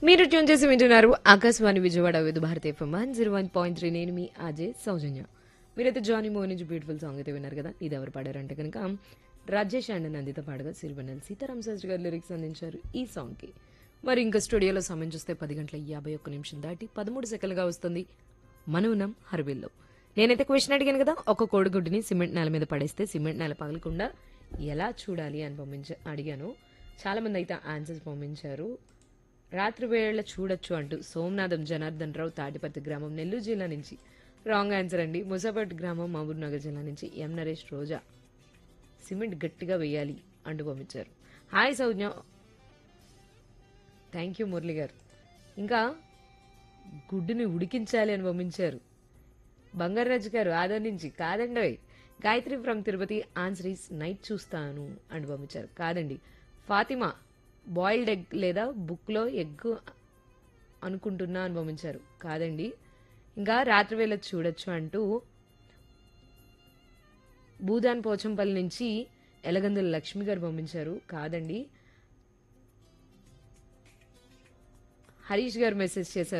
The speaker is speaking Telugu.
మీరు ట్యూన్ చేసి వింటున్నారు Akashvani Vijayawada Vividh Bharati FM one zero one point three నేను మీ అజయ్ సౌజన్య మీరైతే జానీ మోహన్ నుంచి బ్యూటిఫుల్ సాంగ్ అయితే విన్నారు కదా ఇది ఎవరు పాడారంటే కనుక రాజేష్ అండ్ నందిత పాడగా సిరివెన్నెల సీతారాం శాస్త్రి గారు లిరిక్స్ అందించారు ఈ సాంగ్కి మరి ఇంకా స్టూడియోలో సమయం చూస్తే పది గంటల యాభై ఒక్క నిమిషం దాటి పదమూడు సెకండ్లుగా వస్తుంది మనం ఉన్నాం హర్విల్లో నేనైతే క్వశ్చన్ అడిగాను కదా ఒక కోడిగుడ్డుని సిమెంట్ నేల మీద పడేస్తే సిమెంట్ నేల పగలకుండా ఎలా చూడాలి అని పంపించ అడిగాను చాలా మంది అయితే ఆన్సర్స్ పంపించారు రాత్రి వేళ చూడొచ్చు అంటూ సోమనాథం జనార్దన్ రావు తాటిపత్తి గ్రామం నెల్లూరు జిల్లా నుంచి రాంగ్ ఆన్సర్ అండి ముసాపట్ గ్రామం మహబూబ్ నగర్ జిల్లా నుంచి ఎం నరేష్ రోజా సిమెంట్ గట్టిగా వేయాలి అంటూ పంపించారు hi Saujnya thank you Murali garu ఇంకా గుడ్డుని ఉడికించాలి అని పంపించారు బంగారాజు గారు ఆదర్ నుంచి కాదండి Gayatri from Tirupati answer is night చూస్తాను అని పంపించారు కాదండి ఫాతిమా బాయిల్డ్ ఎగ్ లేదా బుక్లో ఎగ్ అనుకుంటున్నా అని పంపించారు కాదండి ఇంకా రాత్రి వేళ చూడొచ్చు అంటూ భూదాన్ పోచంపల్లి నుంచి ఎలగందుల లక్ష్మి గారు పంపించారు కాదండి హరీష్ గారు మెసేజ్ చేశారు